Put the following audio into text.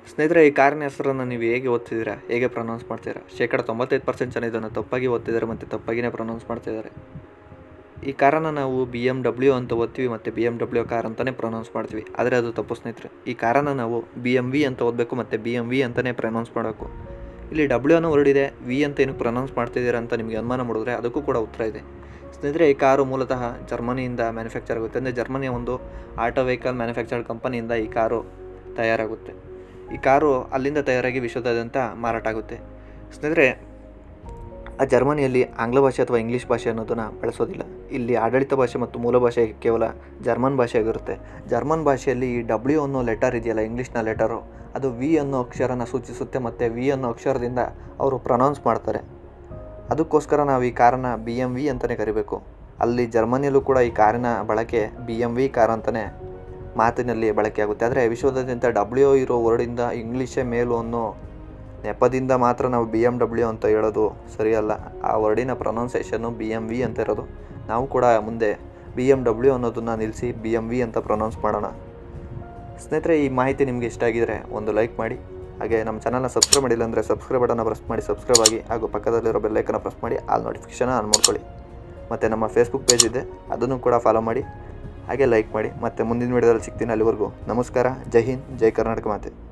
ಸ್ನೇಹಿತರೆ ಈ ಕಾರಿನ ಹೆಸರನ್ನು ನೀವು ಹೇಗೆ ಓದ್ತಿದ್ದೀರಾ ಹೇಗೆ ಪ್ರೊನೌನ್ಸ್ ಮಾಡ್ತೀರಾ ಶೇಕಡ ತೊಂಬತ್ತೈದು ಪರ್ಸೆಂಟ್ ಜನ ಇದನ್ನು ತಪ್ಪಾಗಿ ಓದ್ತಿದ್ದಾರೆ ಮತ್ತು ತಪ್ಪಾಗಿಯೇ ಪ್ರೊನೌನ್ಸ್ ಮಾಡ್ತಿದ್ದಾರೆ ಈ ಕಾರನ್ನು ನಾವು ಬಿ ಎಮ್ ಡಬ್ಲ್ಯೂ ಅಂತ ಓದ್ತೀವಿ ಮತ್ತು ಬಿ ಎಮ್ ಡಬ್ಲ್ಯೂ ಕಾರ್ ಅಂತಲೇ ಪ್ರೊನೌನ್ಸ್ ಮಾಡ್ತೀವಿ ಆದರೆ ಅದು ತಪ್ಪು ಸ್ನೇಹಿತರೆ ಈ ಕಾರನ್ನು ನಾವು ಬಿ ಎಮ್ ವಿ ಅಂತ ಓದಬೇಕು ಮತ್ತು ಬಿ ಎಮ್ ವಿ ಅಂತಲೇ ಪ್ರೊನೌನ್ಸ್ ಮಾಡಬೇಕು ಇಲ್ಲಿ ಡಬ್ಲ್ಯೂ ಅನ್ನೋ ವರ್ಡ್ ಇದೆ ವಿ ಅಂತ ಏನಕ್ಕೆ ಪ್ರೊನೌನ್ಸ್ ಮಾಡ್ತಿದ್ದೀರಾ ಅಂತ ನಿಮಗೆ ಅನುಮಾನ ಮಾಡಿದ್ರೆ ಅದಕ್ಕೂ ಕೂಡ ಉತ್ತರ ಇದೆ ಸ್ನೇಹಿತರೆ ಈ ಕಾರು ಮೂಲತಃ ಜರ್ಮನಿಯಿಂದ ಮ್ಯಾನುಫ್ಯಾಕ್ಚರ್ ಆಗುತ್ತೆ ಅಂದರೆ ಜರ್ಮನಿಯ ಒಂದು ಆಟೋ ವೆಹಿಕಲ್ ಮ್ಯಾನುಫ್ಯಾಕ್ಚರ್ಡ್ ಕಂಪನಿಯಿಂದ ಈ ಕಾರು ತಯಾರಾಗುತ್ತೆ ಈ ಕಾರು ಅಲ್ಲಿಂದ ತಯಾರಾಗಿ ವಿಶ್ವದಾದ್ಯಂತ ಮಾರಾಟ ಆಗುತ್ತೆ ಸ್ನೇಹಿತರೆ ಆ ಜರ್ಮನಿಯಲ್ಲಿ ಆಂಗ್ಲ ಭಾಷೆ ಅಥವಾ ಇಂಗ್ಲೀಷ್ ಭಾಷೆ ಅನ್ನೋದನ್ನು ಬಳಸೋದಿಲ್ಲ ಇಲ್ಲಿ ಆಡಳಿತ ಭಾಷೆ ಮತ್ತು ಮೂಲ ಭಾಷೆ ಕೇವಲ ಜರ್ಮನ್ ಭಾಷೆ ಆಗಿರುತ್ತೆ ಜರ್ಮನ್ ಭಾಷೆಯಲ್ಲಿ ಈ ಡಬ್ಲ್ಯೂ ಅನ್ನೋ ಲೆಟರ್ ಇದೆಯಲ್ಲ ಇಂಗ್ಲೀಷ್ನ ಲೆಟರು ಅದು ವಿ ಅನ್ನೋ ಅಕ್ಷರನ ಸೂಚಿಸುತ್ತೆ ಮತ್ತು ವಿ ಅನ್ನೋ ಅಕ್ಷರದಿಂದ ಅವರು ಪ್ರೊನೌನ್ಸ್ ಮಾಡ್ತಾರೆ ಅದಕ್ಕೋಸ್ಕರ ನಾವು ಈ ಕಾರನ್ನು ಬಿ ಎಮ್ ವಿ ಅಂತಲೇ ಕರಿಬೇಕು ಅಲ್ಲಿ ಜರ್ಮನಿಯಲ್ಲೂ ಕೂಡ ಈ ಕಾರಿನ ಬಳಕೆ ಬಿ ಎಮ್ ವಿ ಕಾರ್ ಅಂತಲೇ ಮಾತಿನಲ್ಲಿ ಬಳಕೆಯಾಗುತ್ತೆ ಆದರೆ ವಿಶ್ವದಾದ್ಯಂತ ಡಬ್ಲ್ಯೂ ಇರೋ ವರ್ಡಿಂದ ಇಂಗ್ಲೀಷೇ ಮೇಲು ಅನ್ನೋ ನೆಪದಿಂದ ಮಾತ್ರ ನಾವು ಬಿ ಎಮ್ ಡಬ್ಲ್ಯೂ ಅಂತ ಹೇಳೋದು ಸರಿಯಲ್ಲ ಆ ವರ್ಡಿನ ಪ್ರೊನೌನ್ಸೇಷನ್ನು ಬಿ ಎಮ್ ವಿ ಅಂತ ಇರೋದು ನಾವು ಕೂಡ ಮುಂದೆ ಬಿ ಎಮ್ ಡಬ್ಲ್ಯೂ ಅನ್ನೋದನ್ನು ನಿಲ್ಲಿಸಿ ಬಿ ಎಮ್ ವಿ ಅಂತ ಪ್ರೊನೌನ್ಸ್ ಮಾಡೋಣ ಸ್ನೇಹಿತರೆ ಈ ಮಾಹಿತಿ ನಿಮಗೆ ಇಷ್ಟ ಆಗಿದರೆ ಒಂದು ಲೈಕ್ ಮಾಡಿ ಹಾಗೆ ನಮ್ಮ ಚಾನಲ್ನ ಸಬ್ಸ್ಕ್ರೈಬ್ ಮಾಡಿಲ್ಲ ಅಂದರೆ ಸಬ್ಸ್ಕ್ರೈಬ್ ಬಟನ್ನ ಪ್ರೆಸ್ ಮಾಡಿ ಸಬ್ಸ್ಕ್ರೈಬ್ ಆಗಿ ಹಾಗೂ ಪಕ್ಕದಲ್ಲಿರೋ ಬೆಲ್ಲೈಕನ್ನ ಪ್ರೆಸ್ ಮಾಡಿ ಆಲ್ ನೋಟಿಫಿಕೇಷನ್ ಆನ್ ಮಾಡ್ಕೊಳ್ಳಿ ಮತ್ತು ನಮ್ಮ ಫೇಸ್ಬುಕ್ ಪೇಜ್ ಇದೆ ಅದನ್ನು ಕೂಡ ಫಾಲೋ ಮಾಡಿ ಹಾಗೆ ಲೈಕ್ ಮಾಡಿ ಮತ್ತು ಮುಂದಿನ ವಿಡಿಯೋದಲ್ಲಿ ಸಿಗ್ತೀನಿ ಅಲ್ಲಿವರೆಗೂ ನಮಸ್ಕಾರ ಜೈ ಹಿಂದ್ ಜೈ ಕರ್ನಾಟಕ ಮಾತೆ